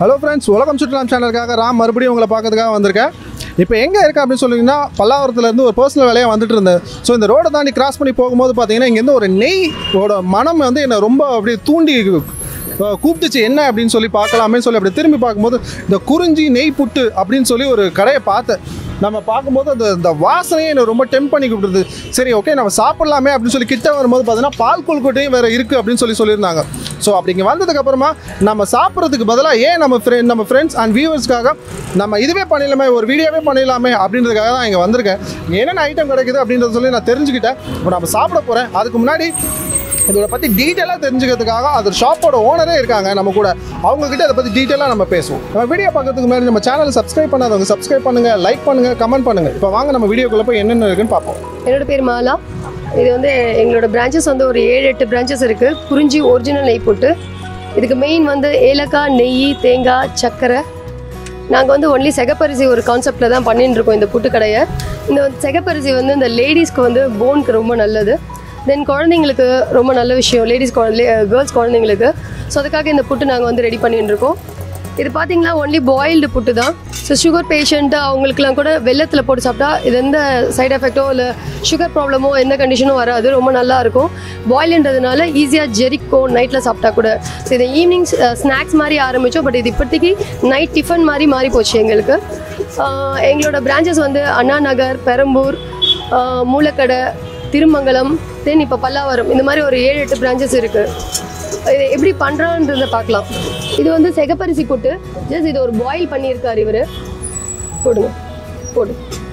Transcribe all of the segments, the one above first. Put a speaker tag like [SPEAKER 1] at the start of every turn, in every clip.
[SPEAKER 1] hello friends உலகம் சுற்றுலாம் சேனலுக்காக ராம் மறுபடியும் உங்களை பார்க்கறதுக்காக வந்திருக்கேன் இப்போ எங்கே இருக்கேன் அப்படின்னு சொல்லிங்கன்னா பல்லாவரத்துலேருந்து ஒரு பர்சனல் வேலையாக வந்துட்டு இருந்தேன் ஸோ இந்த ரோடை தாண்டி கிராஸ் பண்ணி போகும்போது பார்த்தீங்கன்னா இங்கேருந்து ஒரு நெய்யோட மனம் வந்து என்னை ரொம்ப அப்படியே தூண்டி அஹ், கூப்பிட்டுச்சு என்ன அப்படின்னு சொல்லி பார்க்கலாமே சொல்லி அப்படி திரும்பி பார்க்கும்போது இந்த குறிஞ்சி நெய் புட்டு அப்படின்னு சொல்லி ஒரு கடையை பார்த்தேன் நம்ம பார்க்கும்போது அந்த இந்த வாசனையே என்னை ரொம்ப டெம்ப் பண்ணி கூப்பிடுது சரி ஓகே நம்ம சாப்பிட்லாமே அப்படின்னு சொல்லி கிட்ட வரும்போது பார்த்தீங்கன்னா பால் கொல்கட்டையும் வேறு இருக்குது அப்படின்னு சொல்லி சொல்லியிருந்தாங்க ஸோ அப்படிங்க வந்ததுக்கு அப்புறமா நம்ம சாப்பிட்றதுக்கு பதிலாக ஏன் நம்ம ஃப்ரெண்ட் நம்ம ஃப்ரெண்ட்ஸ் அண்ட் வியூவர்ஸ்க்காக நம்ம இதுவே பண்ணிடலாமே ஒரு வீடியோவே பண்ணிடலாமே அப்படின்றதுக்காக தான் இங்கே வந்திருக்கேன் என்னென்ன ஐட்டம் கிடைக்குது அப்படின்றத சொல்லி நான் தெரிஞ்சுக்கிட்டேன் இப்போ நம்ம சாப்பிட போகிறேன் அதுக்கு முன்னாடி இதோட பற்றி டீட்டெயிலாக தெரிஞ்சுக்கிறதுக்காக அது ஷாப்போட ஓனரே இருக்காங்க நம்ம கூட அவங்க கிட்ட அதை பற்றி டீட்டெயிலாக நம்ம பேசுவோம் நம்ம வீடியோ பார்க்கறதுக்கு முன்னாடி நம்ம சேனலை சப்ஸ்கிரைப் பண்ணாதவங்க சப்ஸ்கிரைப் பண்ணுங்க லைக் பண்ணுங்க கமெண்ட் பண்ணுங்க இப்போ வாங்க நம்ம வீடியோக்குள்ள போய் என்னென்ன இருக்குன்னு பார்ப்போம்
[SPEAKER 2] என்னோட பேர் மாலா இது வந்து எங்களோட பிரான்ச்சஸ் வந்து ஒரு ஏழு எட்டு பிரான்ச்சஸ் இருக்குது குறிஞ்சி ஒரிஜினல் நெய் போட்டு இதுக்கு மெயின் வந்து ஏலக்காய் நெய் தேங்காய் சர்க்கரை நாங்கள் வந்து ஒன்லி செகப்பரிசி ஒரு கான்செப்டில் தான் பண்ணிட்டு இருக்கோம் இந்த புட்டு கடையை இந்த செகப்பரிசி வந்து இந்த லேடிஸ்க்கு வந்து போனுக்கு ரொம்ப நல்லது தென் குழந்தைங்களுக்கு ரொம்ப நல்ல விஷயம் லேடிஸ் கேர்ள்ஸ் குழந்தைங்களுக்கு ஸோ அதுக்காக இந்த புட்டு நாங்கள் வந்து ரெடி பண்ணிட்டு இருக்கோம் இது பார்த்தீங்கன்னா ஒன்லி பாயில்டு புட்டு தான் ஸோ சுகர் பேஷண்ட்டு அவங்களுக்குலாம் கூட வெள்ளத்தில் போட்டு சாப்பிட்டா இது எந்த சைடு எஃபெக்ட்டோ இல்லை சுகர் ப்ராப்ளமோ எந்த கண்டிஷனும் வராது ரொம்ப நல்லா இருக்கும் பாயில்ன்றதுனால ஈஸியாக ஜெரிக்கும் நைட்டில் சாப்பிட்டா கூட ஸோ இது ஈவினிங் ஸ்நாக்ஸ் மாதிரி ஆரம்பித்தோம் பட் இது இப்போதைக்கு நைட் டிஃபன் மாதிரி மாறி போச்சு எங்களுக்கு ஆஹ் எங்களோட பிரான்ச்சஸ் வந்து அண்ணா நகர் பெரம்பூர் ஆஹ் மூலக்கடை திருமங்கலம் தென் இப்போ பல்லாவரம் இந்த மாதிரி ஒரு ஏழு எட்டு பிரான்ச்சஸ் இருக்குது இது எப்படி பண்ணுறான்றத பார்க்கலாம் இது வந்து செகப்பரிசி போட்டு ஜஸ்ட் இது ஒரு பாயில் பண்ணியிருக்காரு இவர் போடுங்க போடு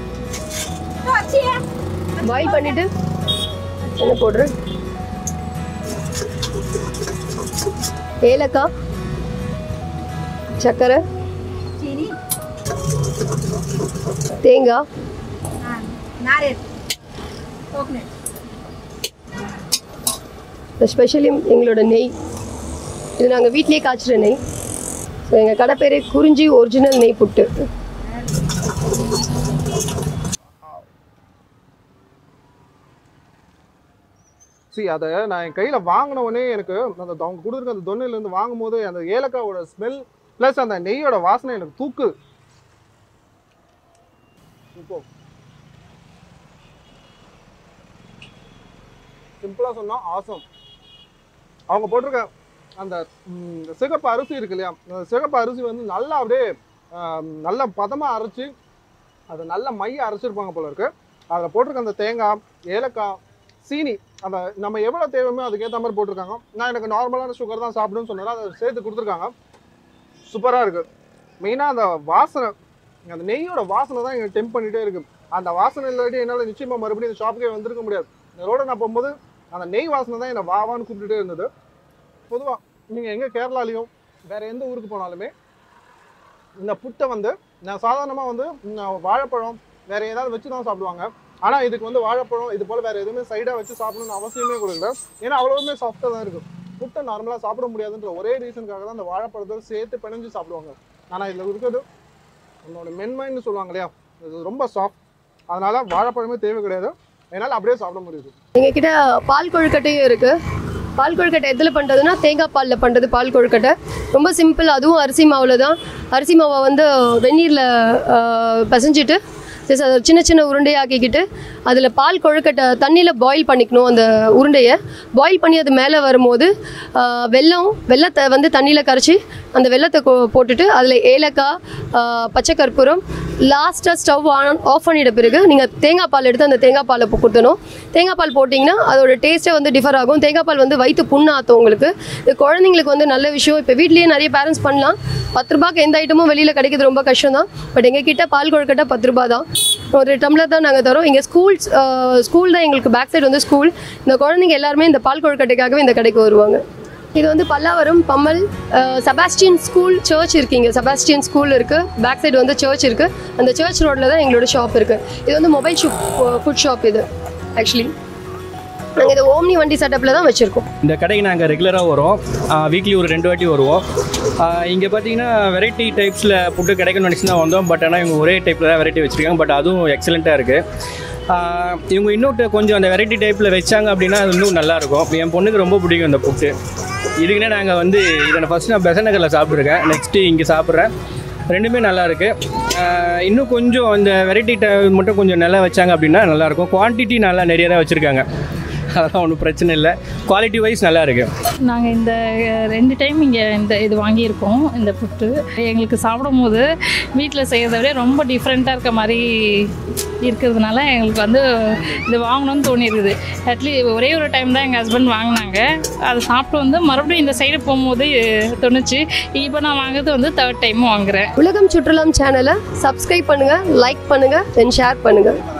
[SPEAKER 2] பாயில் பண்ணிட்டு என்ன போடுறேன் ஏலக்காய் சர்க்கரை
[SPEAKER 3] चीनी
[SPEAKER 2] தேங்காய்
[SPEAKER 3] हाँ नारियल कोकोनट
[SPEAKER 2] ஸ்பெஷலி எங்களோட நெய் இது நாங்கள் வீட்லேயே காய்ச்சுற நெய் ஸோ எங்கள் கடை பேரே குறிஞ்சி ஒரிஜினல் நெய் புட்டு
[SPEAKER 1] சரி அதை நான் என் கையில் வாங்கின உடனே எனக்கு அந்த அவங்க கொடுத்துருக்க அந்த தொன்னையிலேருந்து வாங்கும்போது அந்த ஏலக்காவோட ஸ்மெல் ப்ளஸ் அந்த நெய்யோட வாசனை எனக்கு தூக்கு இப்போ சிம்பிளாக சொன்னால் ஆசம் அவங்க போட்டிருக்க அந்த ம், சிகப்பு அரிசி இருக்கு இல்லையா அந்த சிகப்பு அரிசி வந்து நல்லா அப்படியே ஆம், நல்ல பதமாக அரைச்சி அதை நல்ல மைய அரைச்சிருப்பாங்க போல இருக்கு அதில் போட்டிருக்க அந்த தேங்காய் ஏலக்காய் சீனி அந்த நம்ம எவ்வளோ தேவையோ அதுக்கேற்ற மாதிரி போட்டிருக்காங்க நான் எனக்கு நார்மலான சுகர் தான் சாப்பிடுன்னு சொன்னாலும் அதை சேர்த்து கொடுத்துருக்காங்க சூப்பராக இருக்குது மெயினாக அந்த வாசனை அந்த நெய்யோட வாசனை தான் எங்களுக்கு டெம்ப் பண்ணிகிட்டே இருக்குது அந்த வாசனை இல்லாட்டி என்னால் நிச்சயமாக மறுபடியும் இந்த ஷாப்புக்கே வந்திருக்க முடியாது இந்த ரோட நான் போகும்போது அந்த நெய் வாசனை தான் என்னை வாவான்னு கூப்பிட்டுட்டே இருந்தது பொதுவாக நீங்கள் எங்கே கேரளாலையும் வேறு எந்த ஊருக்கு போனாலுமே இந்த புட்டை வந்து நான் சாதாரணமாக வந்து ம், வாழைப்பழம் வேறு ஏதாவது வச்சு தான் சாப்பிடுவாங்க ஆனால் இதுக்கு வந்து வாழைப்பழம் இது போல் வேறு எதுவுமே சைடாக வச்சு சாப்பிடணும்னு அவசியமே கொடுக்கல ஏன்னா அவ்வளோவுமே சாஃப்டாக தான் இருக்கும் புட்டை நார்மலாக சாப்பிட முடியாதுன்ற ஒரே ரீசனுக்காக தான் அந்த வாழைப்பழத்தை சேர்த்து பிணைஞ்சு சாப்பிடுவாங்க ஆனால் இதில் இருக்கிறது உன்னோட மென்மைன்னு சொல்லுவாங்க இல்லையா இது ரொம்ப சாஃப்ட் அதனால வாழைப்பழமே தேவை கிடையாது என்னால் அப்படியே சாப்பிட முடியுது
[SPEAKER 2] எங்ககிட்ட பால் கொழுக்கட்டையும் இருக்குது பால் கொழுக்கட்டை எதில் பண்ணுறதுன்னா தேங்காய் பாலில் பண்ணுறது பால் கொழுக்கட்டை ரொம்ப சிம்பிள் அதுவும் அரிசி மாவில் தான் அரிசி மாவை வந்து வெந்நீரில் பிசைஞ்சிட்டு just அதை சின்ன சின்ன உருண்டையாக்கிக்கிட்டு அதில் பால் கொழுக்கட்டை தண்ணியில் பாயில் பண்ணிக்கணும் அந்த உருண்டையை பாயில் பண்ணி அது மேலே வரும்போது ஆஹ், வெல்லம் வெள்ளத்தை வந்து தண்ணியில் கரைச்சி அந்த வெள்ளத்தை கொ- போட்டுட்டு அதில் ஏலக்காய் ஆஹ், பச்சை கற்பூரம் லாஸ்ட்டாக ஸ்டவ் ஆன் ஆஃப் பண்ணிட்ட பிறகு நீங்கள் தேங்காய் பால் எடுத்து அந்த தேங்காய் பாலை கொடுத்தணும் தேங்காய் பால் போட்டிங்கன்னா அதோட டேஸ்ட்டே வந்து டிஃபர் ஆகும் தேங்காய் பால் வந்து வயிற்று புண்ணாற்றும் உங்களுக்கு இது குழந்தைங்களுக்கு வந்து நல்ல விஷயம் இப்போ வீட்லேயே நிறைய பேரண்ட்ஸ் பண்ணலாம் பத்து ரூபாய்க்கு எந்த ஐட்டமும் வெளியில் கிடைக்கிறது ரொம்ப கஷ்டம் தான் பட் எங்கள் கிட்ட பால் கொழுக்கட்டை பத்து ரூபா தான் ஒரு டம்ளர் தான் நாங்கள் தரோம் இங்கே ஸ்கூல்ஸ் ஸ்கூல் தான் எங்களுக்கு பேக் சைடு வந்து ஸ்கூல் இந்த குழந்தைங்க எல்லாருமே இந்த பால் கொழுக்கட்டைக்காகவே இந்த கடைக்கு வருவாங்க இது வந்து Pallavaram Pammal Sebastian school church இருக்கீங்க செபாஸ்டியன் ஸ்கூல் இருக்குது பேக் சைடு வந்து சர்ச் இருக்குது அந்த சர்ச் ரோட்டில் தான் எங்களோட ஷாப் இருக்குது இது வந்து மொபைல் ஷாப் ஃபுட் ஷாப் இது ஆக்சுவலி நாங்கள் இது ஓம்னி வண்டி செட்டப்பில் தான் வச்சுருக்கோம்
[SPEAKER 4] இந்த கடைக்கு நாங்கள் ரெகுலராக வரோம் வீக்லி ஒரு ரெண்டு வாட்டி வருவோம் இங்கே பார்த்தீங்கன்னா வெரைட்டி டைப்ஸில் புட்டு கிடைக்கும்னு நினச்சி தான் வந்தோம் பட் ஆனால் இவங்க ஒரே டைப்பில் தான் வெரைட்டி வச்சுருக்காங்க பட் அதுவும் எக்ஸலண்ட்டாக இருக்குது இவங்க இன்னொரு கொஞ்சம் அந்த வெரைட்டி டைப்பில் வச்சாங்க அப்படின்னா அது இன்னும் நல்லாயிருக்கும் என் பொண்ணுக்கு ரொம்ப பிடிக்கும் இந்த புட்டு இதுக்குன்னே நாங்கள் வந்து இதை ஃபஸ்ட்டு நான் பெசன் நகரில் சாப்பிட்ருக்கேன் நெக்ஸ்ட்டு இங்கே சாப்பிட்றேன் ரெண்டுமே நல்லா இருக்கு ஆஹ் இன்னும் கொஞ்சம் அந்த வெரைட்டி மட்டும் கொஞ்சம் நல்லா வச்சாங்க அப்படின்னா நல்லாயிருக்கும் குவான்டிட்டி நல்லா நிறைய தான் வச்சுருக்காங்க அதெல்லாம் ஒன்றும் பிரச்சனை இல்லை குவாலிட்டி வைஸ் நல்லா இருக்குது
[SPEAKER 5] நாங்கள் இந்த அஹ், ரெண்டு டைம் இங்கே இந்த இது வாங்கியிருக்கோம் இந்த புட்டு எங்களுக்கு சாப்பிடும் போது வீட்டில் செய்கிறத விட ரொம்ப டிஃப்ரெண்ட்டாக இருக்க மாதிரி இருக்கிறதுனால எங்களுக்கு வந்து இது வாங்கணும்னு தோணியிருக்குது அட்லீஸ்ட் ஒரே ஒரு டைம் தான் எங்கள் ஹஸ்பண்ட் வாங்கினாங்க அதை சாப்பிட்டு வந்து மறுபடியும் இந்த சைடு போகும்போது தோணுச்சு இப்போ நான் வாங்குறது வந்து தேர்ட் டைமும் வாங்குறேன்
[SPEAKER 2] உலகம் சுற்றுலாம் சேனலை சப்ஸ்கிரைப் பண்ணுங்க லைக் பண்ணுங்க தென் ஷேர் பண்ணுங்க